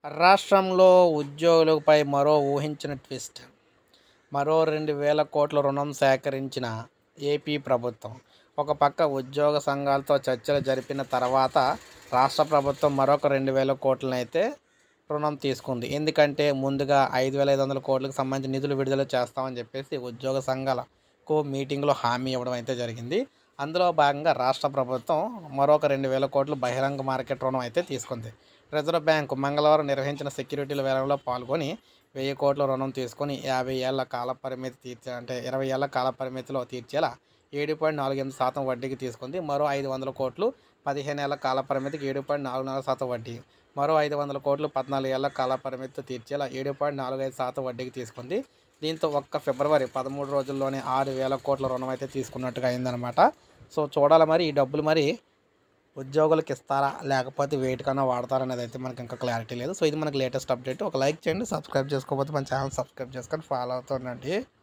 రాష్ట్రంలో ఉద్యోగులపై మరో ఊహించిన ట్విస్ట్ మరో రెండు వేల కోట్ల రుణం సేకరించిన ఏపీ ప్రభుత్వం ఒక పక్క ఉద్యోగ సంఘాలతో చర్చలు జరిపిన తర్వాత రాష్ట్ర ప్రభుత్వం మరొక రెండు వేల కోట్లను అయితే రుణం తీసుకుంది ఎందుకంటే ముందుగా ఐదు వేల ఐదు వందల కోట్లకు సంబంధించి నిధులు విడుదల చేస్తామని చెప్పేసి ఉద్యోగ సంఘాలకు మీటింగ్లో హామీ ఇవ్వడం అయితే జరిగింది అందులో భాగంగా రాష్ట్ర ప్రభుత్వం మరొక రెండు వేల కోట్లు బహిరంగ మార్కెట్ రుణం అయితే తీసుకుంది రిజర్వ్ బ్యాంకు మంగళవారం నిర్వహించిన సెక్యూరిటీల వేలంలో పాల్గొని వెయ్యి కోట్ల రుణం తీసుకొని యాభై ఏళ్ల కాల పరిమితి తీర్చే అంటే ఇరవై ఏళ్ల కాల పరిమితిలో తీర్చేలా ఏడు పాయింట్ నాలుగు ఎనిమిది శాతం వడ్డీకి తీసుకుంది మరో ఐదు వందల కోట్లు పదిహేను ఏళ్ల కాల పరిమితికి ఏడు పాయింట్ నాలుగు నాలుగు శాతం వడ్డీ మరో ఐదు వందల కోట్లు పద్నాలుగు ఏళ్ల కాల పరిమితితో తీర్చేలా ఏడు పాయింట్ నాలుగు ఐదు శాతం వడ్డీకి తీసుకుంది దీంతో ఒక్క ఫిబ్రవరి పదమూడు రోజుల్లోనే ఆరు వేల కోట్ల రుణం అయితే తీసుకున్నట్టుగా అయిందనమాట సో చూడాలి మరి ఈ డబ్బులు మరి ఉద్యోగులకు ఇస్తారా లేకపోతే వెయిట్ కన్నా వాడతారా అనేది అయితే మనకి ఇంకా క్లారిటీ లేదు సో ఇది మనకి లేటెస్ట్ అప్డేట్ ఒక లైక్ చేయండి సబ్స్క్రైబ్ చేసుకోకపోతే మన ఛానల్ సబ్స్క్రైబ్ చేసుకొని ఫాలో అవుతుండండి